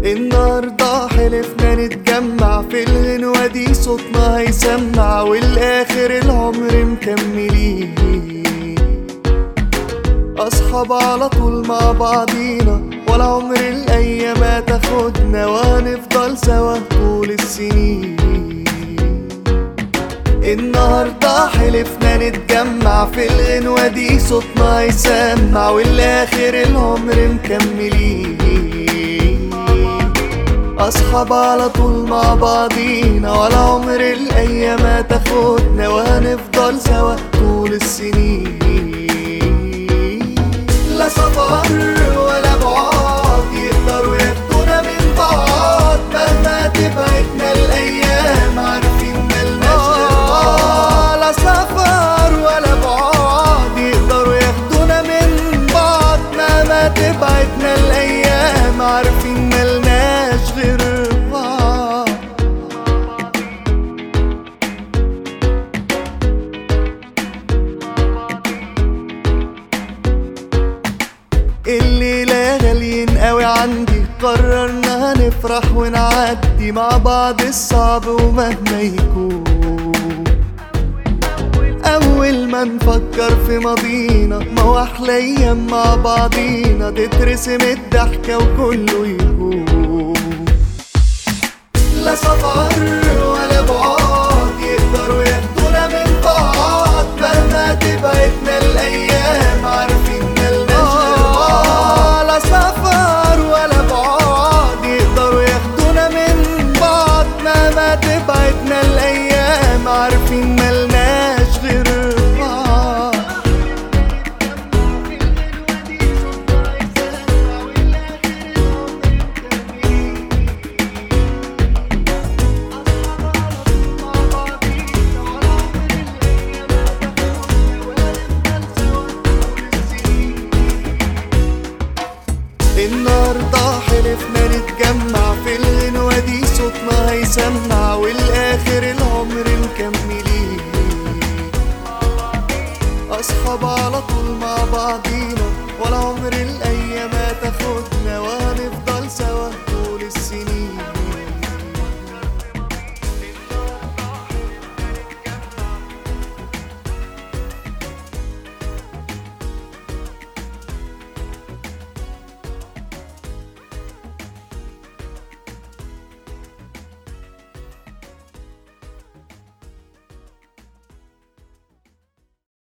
النهاردة حلفنا نتجمع في الغنوة دي صوتنا هيسمع والآخر العمر مكملين أصحاب على طول مع بعضينا ولا عمر الأيام هتاخدنا وهنفضل سوا طول السنين النهاردة حلفنا نتجمع في الغنوة دي صوتنا هيسمع والآخر العمر مكملين أصحاب على طول مع بعضينا ولا عمر الأيام هتاخدنا وهنفضل سوا طول السنين لا سفر ولا بعاد يقدروا ياخدونا من بعض مهما تبعدنا الأيام عارفين ملناش غير بعض لا سفر ولا بعاد يقدروا ياخدونا من بعض مهما تبعدنا الأيام عارفين ملناش غير بعض الليلة غاليين قوي عندي قررنا هنفرح ونعدي مع بعض الصعب ومهما يكون أول ما نفكر في ماضينا ما هو أحلى أيام مع بعضينا تترسم الضحكة وكله يهون لا سفر ولا بعاد يقدروا ياخدونا من بعض مهما تبعدنا الأيام عارفين ملناش غير بعض لا سفر ولا بعاد يقدروا ياخدونا من بعض مهما تبعدنا الأيام عارفين